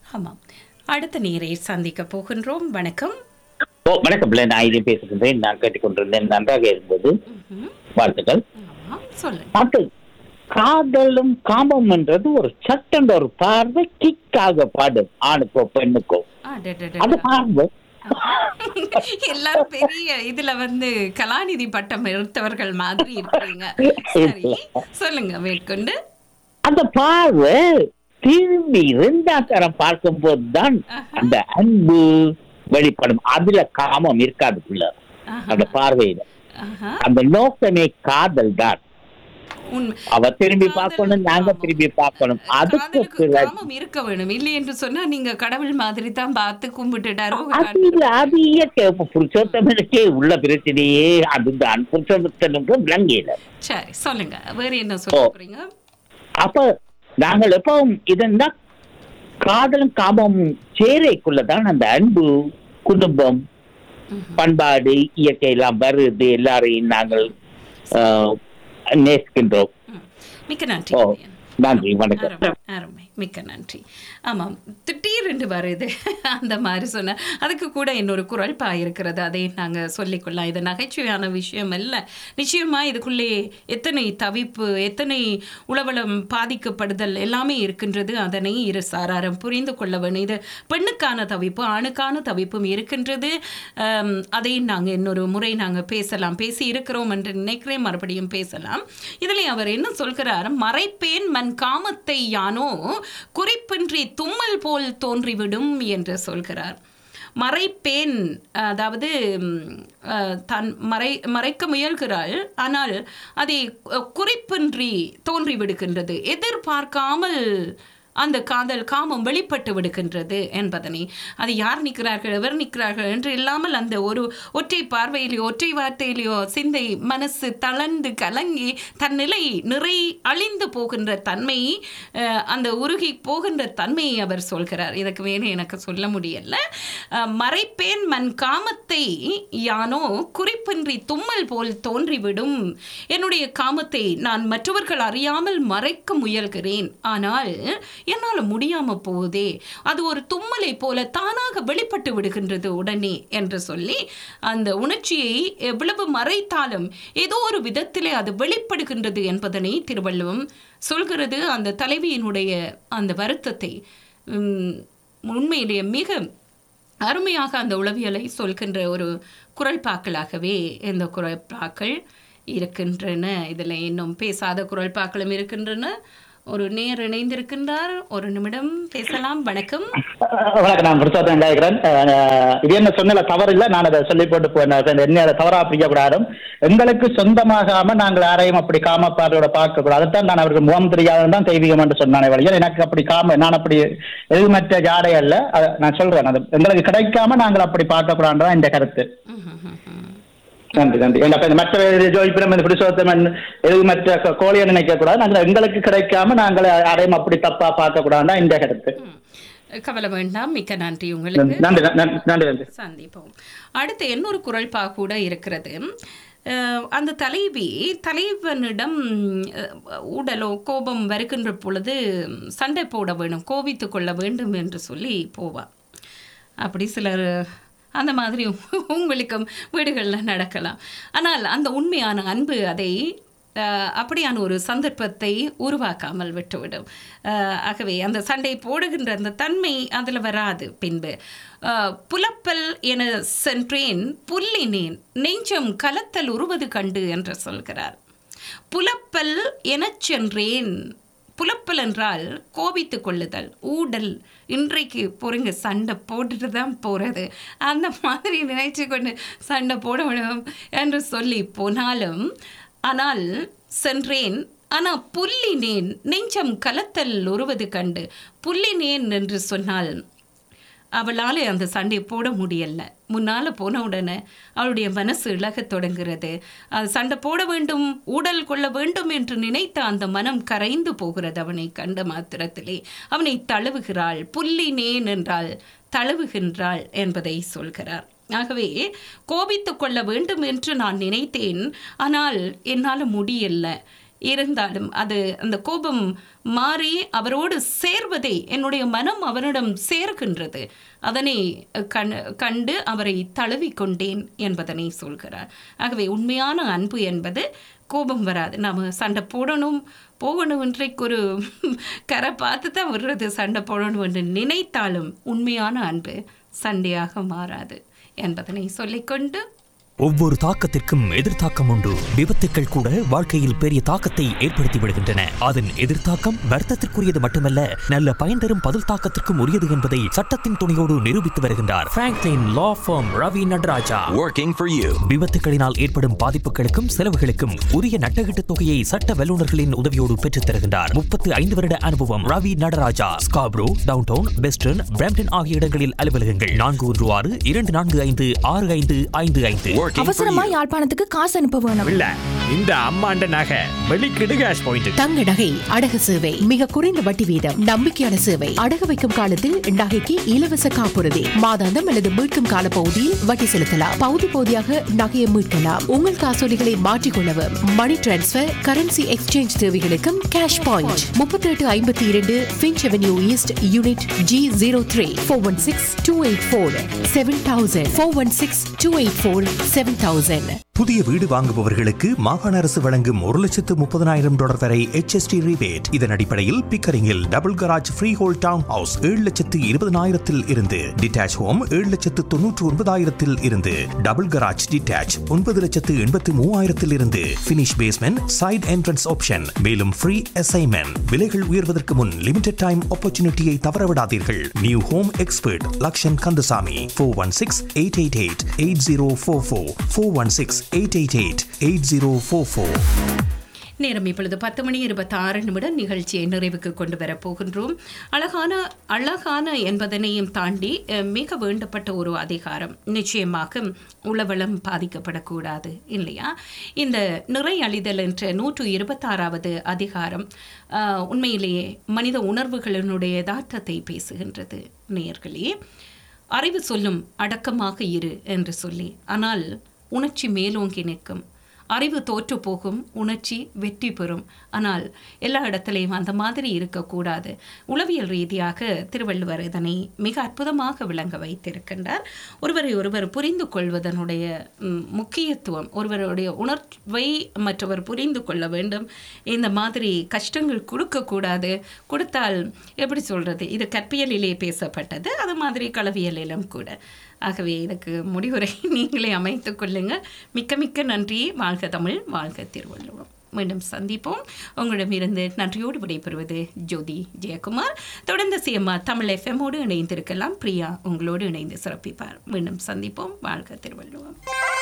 ஆமாம் அடுத்த நீரை சந்திக்க போகின்றோம் வணக்கம் ஓ வணக்கம் பிள்ளை நான் இதை பேசுகின்றேன் நான் கேட்டுக்கொண்டிருந்தேன் நன்றாக இருந்தது ம்ஹும். வாழ்த்துக்கள் ஆமாம் சொல்லுங்க பாட்டு காதலும் காமம் என்றது ஒரு சட்டென்ற ஒரு பார்வை கிக்காக பாடும் ஆணுக்கோ பெண்ணுக்கோ அடடடடா. அது பார்வை எல்லாரும் பெரிய இதுல வந்து கலாநிதி பட்டம் எடுத்தவர்கள் மாதிரி இருக்கிறீங்க சரி சொல்லுங்க மேற்கொண்டு அந்த பார்வை திரும்பி இரண்டாம் தரம் பார்க்கும் போதுதான் அந்த அன்பு வெளிப்படும் அதுல காமம் இருக்காது பிள்ளை ஆஹா, அந்த பார்வையில ஆஹா. அந்த நோக்கமே காதல் தான் உண்மை. அவ திரும்பி காதல் பார்க்கணும் நாங்க காமம். திரும்பி பார்க்கணும் அதுக்கு காதலுக்கு பிறகு காமம் இருக்க வேணும் இல்லை என்று சொன்னா நீங்க கடவுள் மாதிரி தான் பார்த்து கும்பிட்டுட்டாரோ அது இல்ல, அது இயற்கை இப்ப புருஷோத்தமனுக்கே உள்ள பிரச்சனையே அதுதான் புருஷோத்தனுக்கு விளங்கியல சரி சொல்லுங்க வேற என்ன சொல்ல போறீங்க அப்ப நாங்கள் எப்பவும் இதன்னா காதலும் காமமும் சேரைக்குள்ளதான் அந்த அன்பு குடும்பம் ம்ஹும். பண்பாடு இயற்கை எல்லாம் வருது எல்லாரையும் நாங்கள் ஆஹ், நேசிக்கின்றோம் ம். மிக்க நன்றி ஓ இந்தியன். நன்றி வணக்கம் அருமை அருமை மிக்க நன்றி ஆமாம் திடீரென்று வருது அந்த மாதிரி சொன்ன அதுக்கு கூட இன்னொரு குரல் பா இருக்கிறது அதை நாங்கள் சொல்லிக்கொள்ளலாம் இது நகைச்சுவையான விஷயம் அல்ல நிச்சயமா இதுக்குள்ளே எத்தனை தவிப்பு எத்தனை உளவளம் பாதிக்கப்படுதல் எல்லாமே இருக்கின்றது அதனை இரு சாராரம் புரிந்து கொள்ள வேணும் இது பெண்ணுக்கான தவிப்பு ஆணுக்கான தவிப்பும் இருக்கின்றது ஆம், அதை நாங்கள் இன்னொரு முறை நாங்கள் பேசலாம் பேசி இருக்கிறோம் என்று நினைக்கிறேன் மறுபடியும் பேசலாம் இதில் அவர் என்ன சொல்கிறார் மறைப்பேன் மன் காமத்தை யானோ குறிப்பின்றி தும்மல் போல் தோன்றிவிடும் என்று சொல்கிறார் மறைப்பேன் அதாவது ம், அஹ், தன் மறை மறைக்க முயல்கிறாள் ஆனால் அதை அஹ், குறிப்பின்றி தோன்றிவிடுகின்றது எதிர்பார்க்காமல் அந்த காதல் காமம் வெளிப்பட்டு விடுகின்றது என்பதனை அது யார் நிற்கிறார்கள் எவர் நிற்கிறார்கள் என்று இல்லாமல் அந்த ஒரு ஒற்றை பார்வையிலேயோ ஒற்றை வார்த்தையிலேயோ சிந்தை மனசு தளர்ந்து கலங்கி தன் நிலை நிறை அழிந்து போகின்ற தன்மை அஹ், அந்த உருகி போகின்ற தன்மையை அவர் சொல்கிறார் இதுக்கு வேறு எனக்கு சொல்ல முடியல அஹ், மறைப்பேன் மன் காமத்தை யானோ குறிப்பின்றி தும்மல் போல் தோன்றிவிடும் என்னுடைய காமத்தை நான் மற்றவர்கள் அறியாமல் மறைக்க முயல்கிறேன் ஆனால் என்னால் முடியாம போகுதே அது ஒரு தும்மலை போல தானாக வெளிப்பட்டு விடுகின்றது உடனே என்று சொல்லி அந்த உணர்ச்சியை எவ்வளவு மறைத்தாலும் ஏதோ ஒரு விதத்திலே அது வெளிப்படுகின்றது என்பதனை திருவள்ளுவம் சொல்கிறது அந்த தலைவியினுடைய அந்த வருத்தத்தை உம், உண்மையிலேயே மிக அருமையாக அந்த உளவியலை சொல்கின்ற ஒரு குரல்பாக்களாகவே இந்த குரல்பாக்கள் இருக்கின்றன இதில் இன்னும் பேசாத குரல்பாக்களும் இருக்கின்றன ஒரு நேர் இணைந்திருக்கின்றார் ஒரு நிமிடம் பேசலாம் வணக்கம் வணக்கம் நான் புருஷோத்தம் கேட்கிறேன் அஹ் இது என்ன சொன்னல தவறு இல்லை நான் அதை சொல்லி போட்டு போனேன் என்ன அதை தவறா பிடிக்க கூடாது எங்களுக்கு சொந்தமாகாம நாங்கள் யாரையும் அப்படி காம பார்வையோட பார்க்க கூடாது அதைத்தான் நான் அவருக்கு முகம் தெரியாதுன்னு தான் தெய்வீகம் என்று சொன்னானே வழியில் எனக்கு அப்படி காம நான் அப்படி எதுமற்ற ஜாடை அல்ல அதை நான் சொல்றேன் அது எங்களுக்கு கிடைக்காம நாங்கள் அப்படி பார்க்க கூடாதுதான் இந்த கருத்து நன்றி நன்றி ஏன்னா, அப்ப இந்த மற்ற ஜோதிப்பிரம் இந்த புருஷோத்தமன் எது மற்ற கோ- கோழியை நினைக்க கூடாது நாங்கள் எங்களுக்கு கிடைக்காம நாங்கள் யாரையும் அப்படி தப்பா பார்க்க கூடாதுதான் இந்த கருத்து ம். கவலை வேண்டாம் மிக்க நன்றி உங்களுக்கு நன்றி நன்றி நன்றி நன்றி சந்திப்போம் அடுத்து இன்னொரு குரல்பா கூட இருக்கிறது அஹ், அந்த தலைவி தலைவனிடம் அஹ், உடலோ கோபம் வருகின்ற பொழுது சண்டை போட வேணும் கோபித்து கொள்ள வேண்டும் என்று சொல்லி போவா அப்படி சிலர் அந்த மாதிரி உங்களுக்கும் வீடுகளில் நடக்கலாம் ஆனால் அந்த உண்மையான அன்பு அதை அஹ், அப்படியான ஒரு சந்தர்ப்பத்தை உருவாக்காமல் விட்டுவிடும் அஹ், ஆகவே அந்த சண்டை போடுகின்ற அந்த தன்மை அதில் வராது பின்பு அஹ், புலப்பல் என சென்றேன் புல்லினேன் நெஞ்சம் கலத்தல் உருவது கண்டு என்று சொல்கிறார் புலப்பல் எனச் சென்றேன் புலப்பல் என்றால் கோபித்து கொள்ளுதல் ஊடல் இன்றைக்கு பொறுங்க சண்டை போட்டுட்டு தான் போகிறது அந்த மாதிரி நினைச்சு கொண்டு சண்டை போட முடியும் என்று சொல்லி போனாலும் ஆனால் சென்றேன் ஆனால் புல்லினேன் நெஞ்சம் கலத்தல் உருவது கண்டு புல்லினேன் என்று சொன்னால் அவளால் அந்த சண்டையை போட முடியல முன்னால் போன உடனே அவளுடைய மனசு இழகத் தொடங்குகிறது அது சண்டை போட வேண்டும் ஊடல் கொள்ள வேண்டும் என்று நினைத்த அந்த மனம் கரைந்து போகிறது அவனை கண்ட மாத்திரத்திலே அவனை தழுவுகிறாள் புல்லினேன் என்றால் தழுவுகின்றாள் என்பதை சொல்கிறார் ஆகவே கோபித்து கொள்ள வேண்டும் என்று நான் நினைத்தேன் ஆனால் என்னால் முடியல இருந்தாலும் அது அந்த கோபம் மாறி அவரோடு சேர்வதை என்னுடைய மனம் அவரிடம் சேர்கின்றது அதனை கண் கண்டு அவரை தழுவிக்கொண்டேன் என்பதனை சொல்கிறார் ஆகவே உண்மையான அன்பு என்பது கோபம் வராது நம்ம சண்டை போடணும் போகணும் இன்றைக்கு ஒரு கரை பார்த்து தான் விடுறது சண்டை போடணும் என்று நினைத்தாலும் உண்மையான அன்பு சண்டையாக மாறாது என்பதனை சொல்லிக்கொண்டு ஒவ்வொரு தாக்கத்திற்கும் எதிர்த்தாக்கம் உண்டு விபத்துக்கள் கூட வாழ்க்கையில் பெரிய தாக்கத்தை ஏற்படுத்தி விடுகின்றன அதன் எதிர்த்தாக்கம் வர்த்தத்திற்குரியது மட்டுமல்ல நல்ல பயன் தரும் பதில் தாக்கத்திற்கும் உரியது என்பதை சட்டத்தின் துணையோடு நிரூபித்து வருகின்றார் Franklin law firm Ravi Nataraja Working for you. விபத்துகளினால் ஏற்படும் பாதிப்புகளுக்கும் செலவுகளுக்கும் உரிய நட்டகீட்டு தொகையை சட்ட வல்லுநர்களின் உதவியோடு பெற்றுத் தருகின்றார் முப்பத்து ஐந்து வருட அனுபவம் Ravi Nataraja Scarborough downtown western Brampton ஆகிய இடங்களில் அலுவலகங்கள் நான்கு ஒன்று ஆறு இரண்டு நான்கு ஐந்து ஆறு ஐந்து ஐந்து ஐந்து Working for அவசரமா you. யாழ்ப்பாணத்துக்கு காசு அனுப்ப வேணும் இல்ல இந்த அம்மாண்ட நகை வெளிக்கிடு கேஷ் பாயிண்ட் தங்க நகை அடகு சேவை மிக குறைந்த வட்டி வீதம் நம்பிக்கையான சேவை அடகு வைக்கும் காலத்தில் நகைக்கு இலவச காப்புறுதி மாதாந்தம் அல்லது மீட்கும் கால பகுதியில் வட்டி செலுத்தலாம் பகுதி பகுதியாக நகையை மீட்கலாம் உங்கள் காசோலிகளை மாற்றிக்கொள்ளவும் மணி டிரான்ஸ்பர் கரன்சி எக்ஸ்சேஞ்ச் தேவைகளுக்கும் கேஷ் பாயிண்ட் முப்பத்தி எட்டு ஐம்பத்தி இரண்டு Finch avenue east unit G zero three four one six two eight four seven thousand four one six two eight four seven thousand புதிய வீடு வாங்குபவர்களுக்கு மாகாண அரசு வழங்கும் ஒரு லட்சத்து முப்பதனாயிரம் டாலர் வரை HST rebate இதன் அடிப்படையில் பிக்கரிங்கில் double garage freehold townhouse ஏழு லட்சத்து இருபதனாயிரத்தில் இருந்து டிட்டாச் ஹோம் ஏழு லட்சத்து தொன்னூற்று ஒன்பதாயிரத்தில் இருந்து டபுள் கராஜ் டிட்டாச் ஒன்பது லட்சத்து எண்பத்து மூவாயிரத்தில் இருந்து finish basement side entrance option மேலும் ஃப்ரீ அசைன்மெண்ட் விலைகள் உயர்வதற்கு முன் லிமிடெட் டைம் ஆப்பர்ச்சுனிட்டியை தவறவிடாதீர்கள் new home expert Lakshan Kandasamy four one six eight eight eight eight zero four four four one six eight eight eight eight zero four four நேரம் இப்பொழுது பத்து மணி இருபத்தி ஆறு நிமிடம் நிகழ்ச்சியை நிறைவுக்கு கொண்டு வரப் போகின்றோம் அழகான அழகான என்பதனையும் தாண்டி அஹ், மிக வேண்டப்பட்ட ஒரு அதிகாரம் நிச்சயமாக உளவளம் பாதிக்கப்படக்கூடாது இல்லையா இந்த நிறை அழிதல் என்ற நூற்று இருபத்தாறாவது அதிகாரம் அஹ், உண்மையிலேயே மனித உணர்வுகளினுடைய யதார்த்தத்தை பேசுகின்றது நேயர்களே அறிவு சொல்லும் அடக்கமாக இரு என்று சொல்லி ஆனால் உணர்ச்சி மேலோங்கி நிற்கும் அறிவு தோற்று போகும் உணர்ச்சி வெற்றி பெறும் ஆனால் எல்லா இடத்துலையும் அந்த மாதிரி இருக்கக்கூடாது உளவியல் ரீதியாக திருவள்ளுவர் இதனை மிக அற்புதமாக விளங்க வைத்திருக்கின்றார் ஒருவரை ஒருவர் புரிந்து கொள்வதனுடைய ம், முக்கியத்துவம் ஒருவருடைய உணர்வை மற்றவர் புரிந்து கொள்ள வேண்டும் இந்த மாதிரி கஷ்டங்கள் கொடுக்கக்கூடாது கொடுத்தால் எப்படி சொல்கிறது இது கற்பியலிலே பேசப்பட்டது அது மாதிரி களவியலிலும் கூட ஆகவே இதுக்கு முடிவுரை நீங்களே அமைத்துக் கொள்ளுங்கள் மிக்க மிக்க நன்றி வாழ்க தமிழ் வாழ்க திருவள்ளுவம் மீண்டும் சந்திப்போம் உங்களிடமிருந்து நன்றியோடு விடைபெறுவது ஜோதி ஜெயக்குமார் தொடர்ந்து சிஎம்ஆ தமிழ் எஃப்எம்மோடு இணைந்திருக்கலாம் பிரியா உங்களோடு இணைந்து சிறப்பிப்பார் மீண்டும் சந்திப்போம் வாழ்க திருவள்ளுவம்